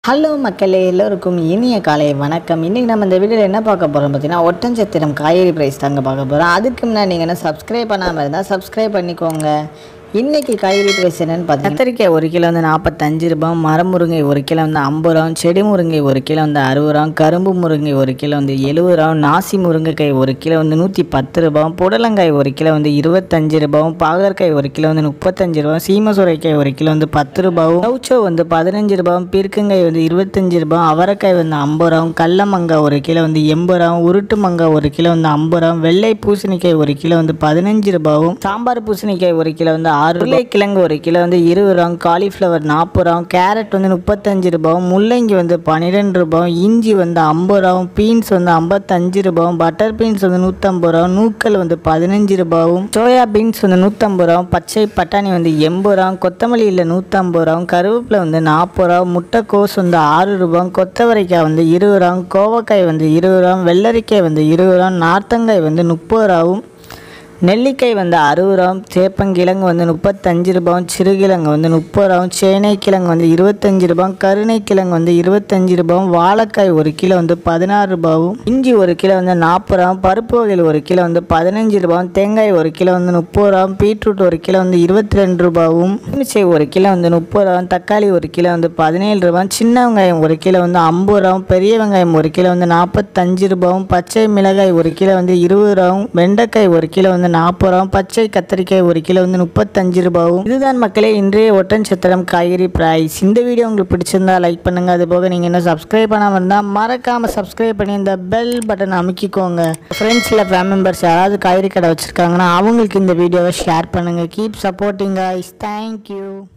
hello மக்களே எல்லோருக்கும் இனிய காலை வணக்கம் இன்றைக்கி நம்ம இந்த வீடியோவில் என்ன பார்க்க போகிறோம் பார்த்தீங்கன்னா ஒட்டஞ்சத்திரம் காய்கறி ப்ரைஸ் தாங்க பார்க்க போகிறோம் அதுக்கு முன்னாடி நீங்கள் என்ன சப்ஸ்கிரைப் பண்ணாமல் இருந்தால் சப்ஸ்கிரைப் பண்ணிக்கோங்க இன்றைக்கி காய்கறி ப்ரைஸ் என்னென்னு பார்த்தீங்கன்னா கத்திரிக்காய் ஒரு கிலோ வந்து நாற்பத்தஞ்சு ரூபாய் மரமுருங்கை ஒரு கிலோ வந்து ஐம்பது ரூபா செடி முருங்கை ஒரு கிலோ வந்து அறுபது ரூபா கரும்பு முருங்கை ஒரு கிலோ வந்து எழுபது ரூபா நாசி முருங்கைக்காய் ஒரு கிலோ வந்து நூற்றி பத்து ரூபாய் புடலங்காய் ஒரு கிலோ வந்து இருபத்தஞ்சு ரூபாயும் பாகற்காய் ஒரு கிலோ வந்து முப்பத்தஞ்சு ரூபா சீம சுரைக்காய் ஒரு கிலோ வந்து பத்து ரூபாயும் கவுச்சோ வந்து பதினஞ்சு ரூபாயும் பீர்க்கங்காய் வந்து இருபத்தஞ்சு ரூபாயும் அவரைக்காய் வந்து ஐம்பது ரூபாயும் கடல மங்காய் ஒரு கிலோ வந்து எண்பது ரூபாயும் உருட்டு மங்காய் ஒரு கிலோ வந்து ஐம்பது ரூபாயும் வெள்ளை பூசணிக்காய் ஒரு கிலோ வந்து பதினஞ்சு ரூபாயும் சாம்பார் பூசணிக்காய் ஒரு கிலோ வந்து ஆறு உருளைக்கிழங்கு ஒரு கிலோ வந்து இருபது ரூபாயும் காலிஃப்ளவர் நாற்பது ரூபாயும் கேரட் வந்து முப்பத்தஞ்சு ரூபாயும் முள்ளங்கி வந்து பன்னிரெண்டு ரூபாயும் இஞ்சி வந்து ஐம்பது ரூபாயும் பீன்ஸ் வந்து ஐம்பத்தஞ்சு ரூபாயும் பட்டர் பீன்ஸ் வந்து நூற்றம்பது ரூபாயும் நூக்கல் வந்து பதினஞ்சு ரூபாயும் சோயா பீன்ஸ் வந்து நூற்றம்பது ரூபாயும் பச்சை பட்டாணி வந்து எண்பது ரூபாயும் கொத்தமல்லியில் நூற்றம்பது ரூபாயும் கருவேப்பிலை வந்து நாற்பது ரூபாயும் முட்டைக்கோஸ் வந்து ஆறு ரூபாயும் கொத்தவரைக்காய் வந்து இருபது ரூபாயும் கோவக்காய் வந்து இருபது ரூபாயும் வெள்ளரிக்காய் வந்து இருபது ரூபாயும் நார்த்தங்காய் வந்து முப்பது ரூபாயும் நெல்லிக்காய் வந்து அறுபது ரூபாயும் சேப்பங்கிழங்கு வந்து முப்பத்தஞ்சு ரூபாயும் சிறுகிழங்கு வந்து முப்பது ரூபாயும் சேனை கிழங்கு வந்து இருபத்தஞ்சு ரூபாயும் கருணை கிழங்கு வந்து இருபத்தஞ்சு ரூபாயும் வாழைக்காய் ஒரு கிலோ வந்து பதினாறு ரூபாயும் இஞ்சி ஒரு கிலோ வந்து நாற்பது ரூபாயும் பருப்பு வகையில் ஒரு கிலோ வந்து பதினஞ்சு ரூபாயும் தேங்காய் ஒரு கிலோ வந்து முப்பது ரூபாயும் பீட்ரூட் ஒரு கிலோ வந்து இருபத்தி ரெண்டு ரூபாயும் எலுமிச்சை ஒரு கிலோ வந்து முப்பது ரூபாயும் தக்காளி ஒரு கிலோ வந்து பதினேழு ரூபாயும் சின்ன வெங்காயம் ஒரு கிலோ வந்து ஐம்பது ரூபாயும் பெரிய வெங்காயம் ஒரு கிலோ வந்து நாற்பத்தஞ்சு ரூபாயும் பச்சை மிளகாய் ஒரு கிலோ வந்து இருபது ரூபாயும் வெண்டைக்காய் ஒரு கிலோ வந்து நாற்பது ரூபாயும் பச்சை கத்திரிக்காய் ஒரு கிலோ வந்து முப்பத்தஞ்சு ரூபாயும் இதுதான் மக்களே இன்றைய ஒட்டன்சத்திரம் காய்கறி பிரைஸ் இந்த வீடியோ உங்களுக்கு பிடிச்சிருந்தா லைக் பண்ணுங்க அது போக நீங்கள் இன்னும் சப்ஸ்கிரைப் பண்ணாமல் இருந்தால் மறக்காமல் சப்ஸ்கிரைப் பண்ணி இந்த பெல் பட்டன் அமைக்கிக்கோங்க ஃப்ரெண்ட்ஸில் ஃபேமிலி மெம்பர்ஸ் யாராவது காய்கறி கடை வச்சுருக்காங்கன்னா அவங்களுக்கு இந்த வீடியோவை ஷேர் பண்ணுங்கள் கீப் சப்போர்ட்டிங் guys தேங்க்யூ